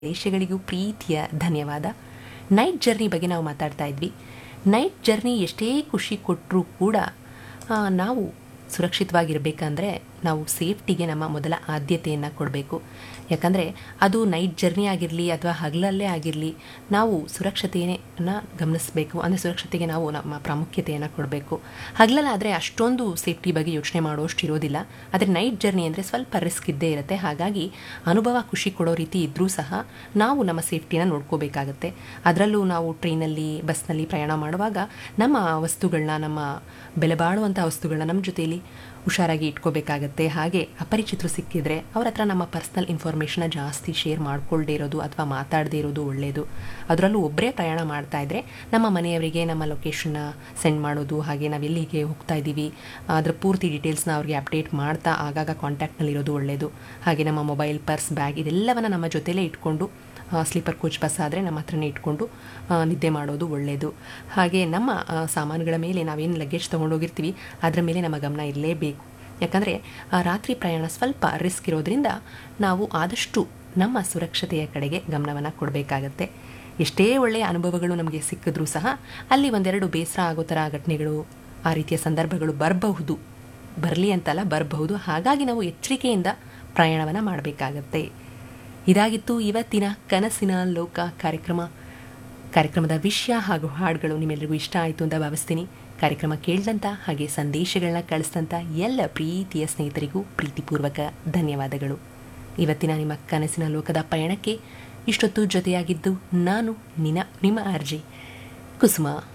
ದೇಶಗಳಿಗೂ ಪ್ರೀತಿಯ ಧನ್ಯವಾದ ನೈಟ್ ಜರ್ನಿ ಬಗ್ಗೆ ನಾವು ಮಾತಾಡ್ತಾ ಇದ್ವಿ ನೈಟ್ ಜರ್ನಿ ಎಷ್ಟೇ ಖುಷಿ ಕೊಟ್ಟರೂ ಕೂಡ ಆ, ನಾವು ಸುರಕ್ಷಿತವಾಗಿರಬೇಕಂದ್ರೆ ನಾವು ಸೇಫ್ಟಿಗೆ ನಮ್ಮ ಮೊದಲ ಆದ್ಯತೆಯನ್ನು ಕೊಡಬೇಕು ಯಾಕಂದರೆ ಅದು ನೈಟ್ ಜರ್ನಿ ಆಗಿರಲಿ ಅಥವಾ ಹಗಲಲ್ಲೇ ಆಗಿರಲಿ ನಾವು ಸುರಕ್ಷತೆಯನ್ನು ಗಮನಿಸಬೇಕು ಅಂದರೆ ಸುರಕ್ಷತೆಗೆ ನಾವು ನಮ್ಮ ಪ್ರಾಮುಖ್ಯತೆಯನ್ನು ಕೊಡಬೇಕು ಹಗಲಲ್ಲಾದರೆ ಅಷ್ಟೊಂದು ಸೇಫ್ಟಿ ಬಗ್ಗೆ ಯೋಚನೆ ಮಾಡೋಷ್ಟು ಇರೋದಿಲ್ಲ ಆದರೆ ನೈಟ್ ಜರ್ನಿ ಅಂದರೆ ಸ್ವಲ್ಪ ರಿಸ್ಕ್ ಇದ್ದೇ ಇರುತ್ತೆ ಹಾಗಾಗಿ ಅನುಭವ ಖುಷಿ ಕೊಡೋ ರೀತಿ ಇದ್ದರೂ ಸಹ ನಾವು ನಮ್ಮ ಸೇಫ್ಟಿನ ನೋಡ್ಕೋಬೇಕಾಗತ್ತೆ ಅದರಲ್ಲೂ ನಾವು ಟ್ರೈನಲ್ಲಿ ಬಸ್ನಲ್ಲಿ ಪ್ರಯಾಣ ಮಾಡುವಾಗ ನಮ್ಮ ವಸ್ತುಗಳನ್ನ ನಮ್ಮ ಬೆಲೆ ಬಾಳುವಂಥ ವಸ್ತುಗಳನ್ನ ನಮ್ಮ ಜೊತೆಯಲ್ಲಿ ಹುಷಾರಾಗಿ ಇಟ್ಕೋಬೇಕಾಗತ್ತೆ ಹಾಗೆ ಅಪರಿಚಿತರು ಸಿಕ್ಕಿದ್ರೆ ಅವ್ರ ಹತ್ರ ನಮ್ಮ ಪರ್ಸ್ನಲ್ ಇನ್ಫಾರ್ಮೇಷನ್ನ ಜಾಸ್ತಿ ಶೇರ್ ಮಾಡ್ಕೊಳ್ದೇ ಇರೋದು ಅಥವಾ ಮಾತಾಡದೇ ಇರೋದು ಒಳ್ಳೆಯದು ಅದರಲ್ಲೂ ಒಬ್ಬರೇ ಪ್ರಯಾಣ ಮಾಡ್ತಾ ಇದ್ದರೆ ನಮ್ಮ ಮನೆಯವರಿಗೆ ನಮ್ಮ ಲೊಕೇಶನ್ನ ಸೆಂಡ್ ಮಾಡೋದು ಹಾಗೆ ನಾವು ಎಲ್ಲಿಗೆ ಹೋಗ್ತಾ ಇದ್ದೀವಿ ಅದರ ಪೂರ್ತಿ ಡೀಟೇಲ್ಸ್ನ ಅವ್ರಿಗೆ ಅಪ್ಡೇಟ್ ಮಾಡ್ತಾ ಆಗಾಗ ಕಾಂಟ್ಯಾಕ್ಟ್ನಲ್ಲಿರೋದು ಒಳ್ಳೆಯದು ಹಾಗೆ ನಮ್ಮ ಮೊಬೈಲ್ ಪರ್ಸ್ ಬ್ಯಾಗ್ ಇದೆಲ್ಲವನ್ನು ನಮ್ಮ ಜೊತೆಲೇ ಇಟ್ಕೊಂಡು ಸ್ಲೀಪರ್ ಕೋಚ್ ಬಸ್ ಆದರೆ ನಮ್ಮ ಹತ್ರನೇ ಇಟ್ಕೊಂಡು ಆ, ನಿದ್ದೆ ಮಾಡೋದು ಒಳ್ಳೆಯದು ಹಾಗೆ ನಮ್ಮ ಆ, ಸಾಮಾನುಗಳ ಮೇಲೆ ನಾವೇನು ಲಗೇಜ್ ತೊಗೊಂಡೋಗಿರ್ತೀವಿ ಅದರ ಮೇಲೆ ನಮ್ಮ ಗಮನ ಇರಲೇಬೇಕು ಯಾಕಂದರೆ ರಾತ್ರಿ ಪ್ರಯಾಣ ಸ್ವಲ್ಪ ರಿಸ್ಕ್ ಇರೋದ್ರಿಂದ ನಾವು ಆದಷ್ಟು ನಮ್ಮ ಸುರಕ್ಷತೆಯ ಕಡೆಗೆ ಗಮನವನ್ನು ಕೊಡಬೇಕಾಗತ್ತೆ ಎಷ್ಟೇ ಒಳ್ಳೆಯ ಅನುಭವಗಳು ನಮಗೆ ಸಿಕ್ಕಿದ್ರೂ ಸಹ ಅಲ್ಲಿ ಒಂದೆರಡು ಬೇಸರ ಆಗೋ ಥರ ಘಟನೆಗಳು ಆ ರೀತಿಯ ಸಂದರ್ಭಗಳು ಬರಬಹುದು ಬರಲಿ ಅಂತಲ್ಲ ಬರಬಹುದು ಹಾಗಾಗಿ ನಾವು ಎಚ್ಚರಿಕೆಯಿಂದ ಪ್ರಯಾಣವನ್ನು ಮಾಡಬೇಕಾಗತ್ತೆ ಇದಾಗಿತ್ತು ಇವತ್ತಿನ ಕನಸಿನ ಲೋಕ ಕಾರ್ಯಕ್ರಮ ಕಾರ್ಯಕ್ರಮದ ವಿಷಯ ಹಾಗೂ ಹಾಡುಗಳು ನಿಮ್ಮೆಲ್ಲರಿಗೂ ಇಷ್ಟ ಆಯಿತು ಅಂತ ಭಾವಿಸ್ತೀನಿ ಕಾರ್ಯಕ್ರಮ ಕೇಳಿದಂಥ ಹಾಗೆ ಸಂದೇಶಗಳನ್ನ ಕಳಿಸಿದಂಥ ಎಲ್ಲ ಪ್ರೀತಿಯ ಸ್ನೇಹಿತರಿಗೂ ಪ್ರೀತಿಪೂರ್ವಕ ಧನ್ಯವಾದಗಳು ಇವತ್ತಿನ ನಿಮ್ಮ ಕನಸಿನ ಲೋಕದ ಪಯಣಕ್ಕೆ ಇಷ್ಟೊತ್ತು ಜೊತೆಯಾಗಿದ್ದು ನಾನು ನಿನ ನಿಮ್ಮ ಅರ್ಜಿ ಕುಸುಮ